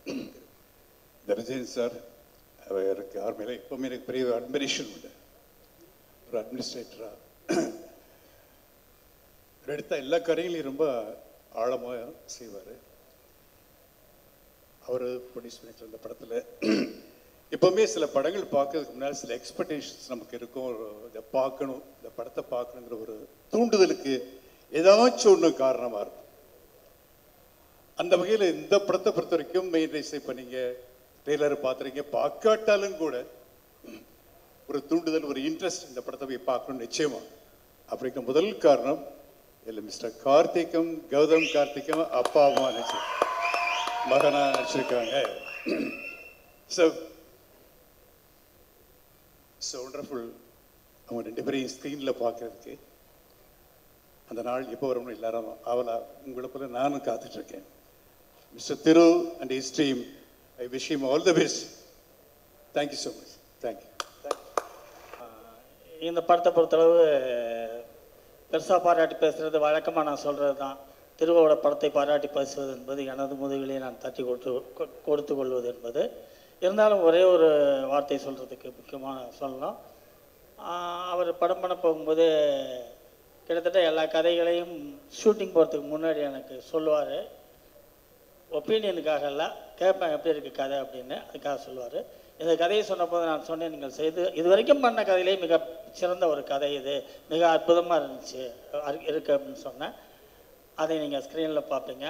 Dhananjayan sir அவருக்கு யார் மேலே எப்பவுமே எனக்கு பெரிய அட்மிரேஷன் உண்டு ஒரு அட்மினிஸ்ட்ரேட்டராக எடுத்த எல்லா காரியங்களையும் ரொம்ப ஆழமாக செய்வார் அவர் ப்ரொடியூஸ் பண்ணிட்டு இருந்த படத்தில் எப்பவுமே சில படங்கள் பார்க்கறதுக்கு முன்னாடி சில எக்ஸ்பெக்டேஷன்ஸ் நமக்கு இருக்கும் ஒரு இதை பார்க்கணும் இந்த படத்தை பார்க்கணுங்கிற ஒரு தூண்டுதலுக்கு ஏதாச்சும் ஒன்று காரணமாக இருக்கும் அந்த வகையில் இந்த படத்தை பொறுத்த வரைக்கும் மெயின் ரைஸ் இப்போ நீங்கள் ட்ரெய்லர் பார்த்துறீங்க பார்க்காட்டாலும் கூட ஒரு தூண்டுதல் ஒரு இன்ட்ரெஸ்ட் இந்த படத்தை போய் பார்க்கணும் நிச்சயமா அப்படிங்கிற முதல் காரணம் இல்லை மிஸ்டர் கார்த்திக்கும் கௌதம் கார்த்திக்கும் அப்பா அம்மா நினைச்சு மகனா நினச்சிருக்காங்க ஸோ ஸோ ஒண்டர்ஃபுல் அவங்க ரெண்டு பேரையும் ஸ்க்ரீனில் பார்க்கறதுக்கு அந்த நாள் எப்போ வரும்னு எல்லாரும் அவளா உங்களை போல நானும் காத்துட்ருக்கேன் mister Thiru and his team I wish him all the best thank you so much thank you இந்த படத்தை பொறுத்தளவு பெருசாக பாராட்டி பேசுகிறது வழக்கமாக நான் சொல்கிறது தான் திருவோட படத்தை பாராட்டி பேசுவது என்பது எனது முதுகிலே நான் தட்டி கொடுத்து கொ- கொடுத்து கொள்வது என்பது இருந்தாலும் ஒரே ஒரு வார்த்தை சொல்கிறதுக்கு முக்கியமாக சொல்லணும் ஆஹ் அவர் படம் பண்ண போகும்போது கிட்டத்தட்ட எல்லா கதைகளையும் ஷூட்டிங் போகிறதுக்கு முன்னாடி எனக்கு சொல்லுவார் ஒப்பீனியனுக்காக இல்லை கேட்பேன் எப்படி இருக்குது கதை அப்படின்னு அதுக்காக சொல்லுவார் இந்த கதையை சொன்னபோது நான் சொன்னேன் நீங்கள் செய்து இது வரைக்கும் பண்ண கதையிலே மிக சிறந்த ஒரு கதை இது மிக அற்புதமாக இருந்துச்சு அரு- இருக்கு அப்படின்னு சொன்னேன் அதை நீங்கள் ஸ்க்ரீனில் பார்ப்பீங்க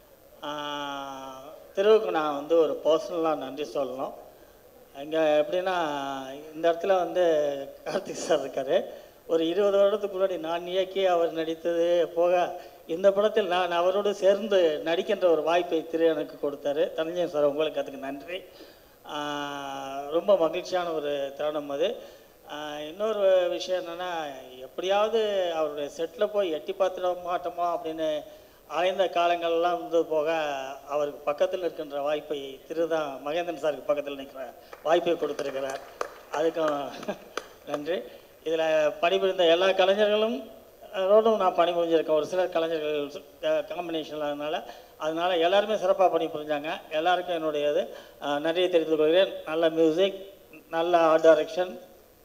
ஆஹ், திருவுக்கு நான் வந்து ஒரு பர்சனலாக நன்றி சொல்லணும் இங்கே எப்படின்னா இந்த இடத்துல வந்து கார்த்திக் சார் இருக்கார் ஒரு இருபது வருடத்துக்கு முன்னாடி நான் இயக்கி அவர் நடித்தது போக இந்த படத்தில் நான் அவரோடு சேர்ந்து நடிக்கின்ற ஒரு வாய்ப்பை திரு எனக்கு கொடுத்தாரு தனஞ்சயன் சார் உங்களுக்கு அதுக்கு நன்றி ஆஹ் ரொம்ப மகிழ்ச்சியான ஒரு தருணம் அது ஆஹ் இன்னொரு விஷயம் என்னென்னா எப்படியாவது அவருடைய செட்டில் போய் எட்டி பார்த்துட மாட்டோமா அப்படின்னு அலைந்த காலங்கள்லாம் வந்து போக அவருக்கு பக்கத்தில் இருக்கின்ற வாய்ப்பை திருதான் மகேந்திரன் சாருக்கு பக்கத்தில் நிற்கிற வாய்ப்பை கொடுத்துருக்கிறார் அதுக்கும் நன்றி இதில் பணிபுரிந்த எல்லா கலைஞர்களும் ரோடும் நான் பணிபுரிஞ்சிருக்கேன் ஒரு சிலர் கலைஞர்கள் காம்பினேஷனில் அதனால் அதனால் எல்லாருமே சிறப்பாக பணிபுரிஞ்சாங்க எல்லாருக்கும் என்னுடைய இது அஹ், நன்றியை தெரிவித்துக் கொள்கிறேன் நல்ல மியூசிக் நல்ல ஆர்ட் டைரக்ஷன்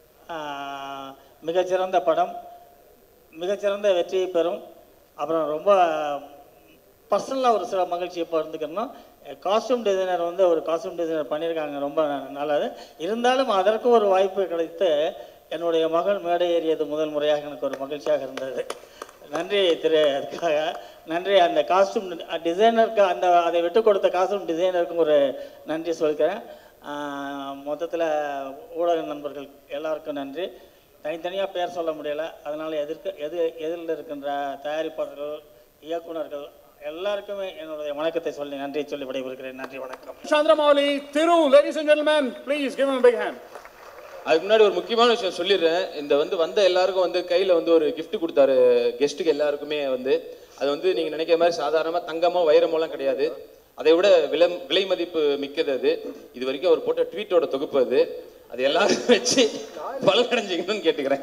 மிகச்சிறந்த படம் மிகச்சிறந்த வெற்றியை பெறும் அப்புறம் ரொம்ப பர்சனலாக ஒரு சில மகிழ்ச்சியை பகிர்ந்துக்கணும் காஸ்டியூம் டிசைனர் வந்து ஒரு காஸ்டியூம் டிசைனர் பண்ணியிருக்காங்க ரொம்ப ந- நல்லது இருந்தாலும் அதற்கு ஒரு வாய்ப்பு கிடைத்து என்னுடைய மகள் மேடை ஏறியது முதல் முறையாக எனக்கு ஒரு மகிழ்ச்சியாக இருந்தது நன்றி திரு அதுக்காக நன்றி அந்த காஸ்டியூம் டிசைனருக்கு அந்த அதை விட்டு கொடுத்த காஸ்டியூம் டிசைனருக்கும் ஒரு நன்றி சொல்கிறேன் மொத்தத்தில் ஊடக நண்பர்கள் எல்லாருக்கும் நன்றி தனித்தனியாக பேர் சொல்ல முடியல அதனால் எதிர்க்க எது எதிரில் இருக்கின்ற தயாரிப்பாளர்கள் இயக்குனர்கள் எல்லாருக்குமே என்னுடைய வணக்கத்தை சொல்லி நன்றி சொல்லி விடைபெறுகிறேன் நன்றி வணக்கம் Chandramouli, Thiru, ladies and gentlemen, please give him a big hand. அதுக்கு முன்னாடி ஒரு முக்கியமான விஷயம் சொல்லிடுறேன் இந்த வந்து வந்த எல்லாருக்கும் வந்து கையில வந்து ஒரு gift கொடுத்தாரு கெஸ்ட்டுக்கு எல்லாருக்குமே வந்து அது வந்து நீங்க நினைக்கிற மாதிரி சாதாரணமா தங்கமோ வைரமோலாம் கிடையாது அதை விட விலை விலை மதிப்பு மிக்கது அது இது வரைக்கும் அவர் போட்ட ட்வீட்டோட தொகுப்பு அது அது எல்லாரும் வச்சு பலனடைஞ்சிக்கணும்னு கேட்டுக்கிறேன்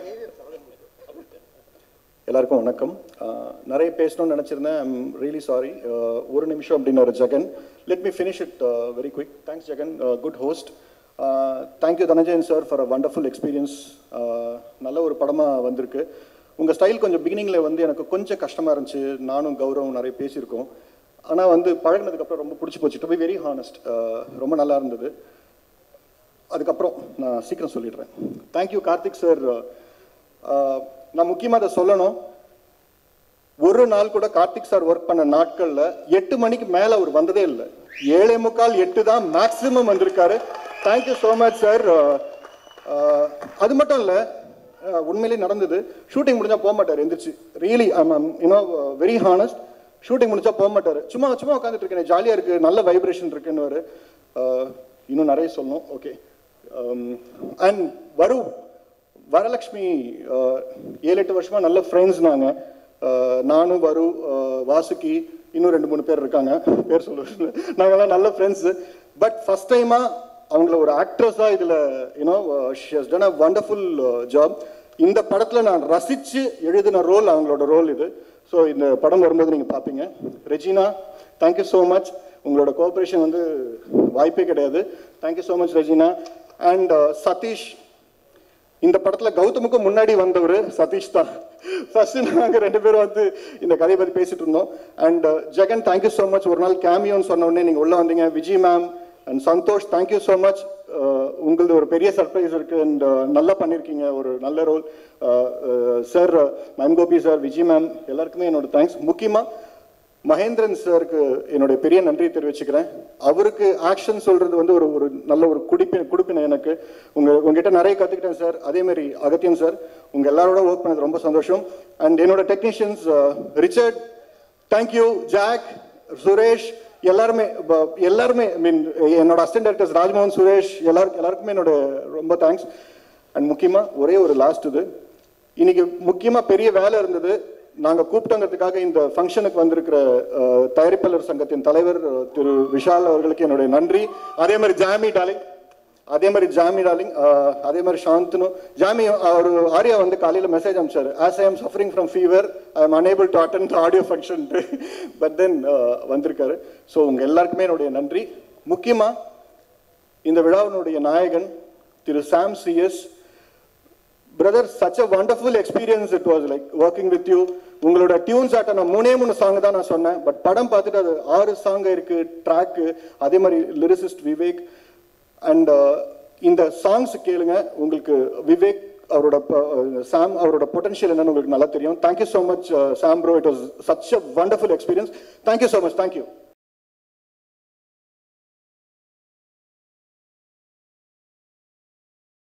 எல்லாருக்கும் வணக்கம் அஹ், நிறைய பேசணும்னு நினச்சிருந்தேன் ஐம் ரியலி சாரி ஒரு நிமிஷம் அப்படின்னாரு Jagan let me finish it very quick thanks Jagan good host thank you Dhananjayan sir for a wonderful experience நல்ல ஒரு படமாக வந்திருக்கு உங்கள் ஸ்டைல் கொஞ்சம் பிகினிங்கில் வந்து எனக்கு கொஞ்சம் கஷ்டமாக இருந்துச்சு நானும் கௌரவம் நிறைய பேசியிருக்கோம் ஆனால் வந்து பழகுனதுக்கப்புறம் ரொம்ப பிடிச்சி போச்சு டு பி வெரி ஹானஸ்ட் ரொம்ப நல்லா இருந்தது அதுக்கப்புறம் நான் சீக்கிரம் சொல்லிடுறேன் தேங்க்யூ கார்த்திக் சார் நான் முக்கியமாக அதை சொல்லணும் ஒரு நாள் கூட கார்த்திக் சார் ஒர்க் பண்ண நாட்கள்ல எட்டு மணிக்கு மேல அவர் வந்ததே இல்லை ஏழே முக்கால் எட்டு தான் மேக்சிமம் வந்திருக்காரு தேங்க்யூ ஸோ மச் சார் அது மட்டும் இல்லை உண்மையிலே நடந்தது ஷூட்டிங் முடிஞ்சா போக மாட்டார் எந்திரிச்சு really you know very honest shooting முடிஞ்சா போக மாட்டார் சும்மா சும்மா உட்காந்துட்டு இருக்கேன் ஜாலியாக இருக்கு நல்ல வைப்ரேஷன் இருக்குன்னு இன்னும் நிறைய சொல்லணும் ஓகே அண்ட் வரு வரலக்ஷ்மி அஹ், ஏழு எட்டு வருஷமா நல்ல ஃப்ரெண்ட்ஸ் நாங்க அஹ், நானும் வரு அஹ், வாசுகி இன்னும் ரெண்டு மூணு பேர் இருக்காங்க பேர் சொல்ல நாங்கெல்லாம் நல்ல ஃப்ரெண்ட்ஸ் பட் ஃபர்ஸ்ட் டைமா அவங்கள ஒரு ஆக்ட்ரஸா இதுல you know she has done a wonderful job இந்த படத்துல நான் ரசிச்சு எழுதின ரோல் அவங்களோட ரோல் இது ஸோ இந்த படம் வரும்போது நீங்க பார்ப்பீங்க ரெஜினா தேங்க்யூ ஸோ மச் உங்களோட கோஆப்ரேஷன் வந்து வாய்ப்பே கிடையாது thank you so much Regina and Sathish இந்த படத்துல கௌதமுக்கும் முன்னாடி வந்தவர் சதீஷ் தான் ஃபர்ஸ்ட் நாங்க ரெண்டு பேரும் வந்து இந்த கதையை பத்தி பேசிட்டு இருந்தோம் and Jagan thank you so much ஒரு நாள் கேமியோன்னு சொன்ன உடனே நீங்க உள்ள வந்தீங்க Vijay ma'am and Santhosh thank you so much உங்களது ஒரு பெரிய சர்ப்ரைஸ் இருக்கு அண்ட் நல்லா பண்ணியிருக்கீங்க ஒரு நல்ல role sir ma'am Gopi sir Vijay ma'am எல்லாருக்குமே என்னோட தேங்க்ஸ் முக்கியமா மகேந்திரன் சாருக்கு என்னுடைய பெரிய நன்றியை தெரிவிச்சுக்கிறேன் அவருக்கு ஆக்ஷன் சொல்றது வந்து ஒரு ஒரு நல்ல ஒரு குடிப்பின குடிப்பினை எனக்கு உங்க உங்ககிட்ட நிறைய கத்துக்கிட்டேன் சார் அதே மாதிரி அகத்தியன் சார் உங்க எல்லாரோட ஒர்க் பண்ணது ரொம்ப சந்தோஷம் அண்ட் என்னோட technicians Richard thank you Jack Suresh எல்லாருமே ப- எல்லாருமே மீன் என்னோட அசிஸ்டன்ட் டைரக்டர்ஸ் ராஜ்மோகன் சுரேஷ் எல்லாருக்கும் எல்லாருக்குமே என்னோட ரொம்ப தேங்க்ஸ் அண்ட் முக்கியமா ஒரே ஒரு லாஸ்ட் இது இன்னைக்கு முக்கியமா பெரிய வேலை இருந்தது நாங்க கூப்பிட்டங்கிறதுக்காக இந்த ஃபங்க்ஷனுக்கு வந்திருக்கிற அஹ், தயாரிப்பாளர் சங்கத்தின் தலைவர் அஹ், திரு விஷால் அவர்களுக்கு என்னுடைய நன்றி அதே மாதிரி ஜாமி டாலிங் அதே மாதிரி ஜாமி டாலிங் அஹ், அதே மாதிரி சாந்தனு ஜாமி அவர் ஆர்யா வந்து காலையில மெசேஜ் அனுப்பிச்சாரு as I am suffering from fever I am unable to attend audio function but then வந்திருக்காரு ஸோ உங்க எல்லாருக்குமே என்னுடைய நன்றி முக்கியமா இந்த விழாவினுடைய நாயகன் Thiru Sam CS brother such a wonderful experience it was like working with you உங்களோட டியூன்ஸ் ஆட்ட நான் மூணே மூணு சாங் தான் நான் சொன்னேன் பட் படம் பார்த்துட்டு அது ஆறு சாங் இருக்கு ட்ராக்கு அதே மாதிரி லிரிசிஸ்ட் விவேக் அண்ட் இந்த சாங்ஸ் கேளுங்க உங்களுக்கு விவேக் அவரோட சாம் அவரோட பொட்டன்ஷியல் என்னன்னு உங்களுக்கு நல்லா தெரியும் thank you so much Sam bro it was such a wonderful experience thank you so much thank you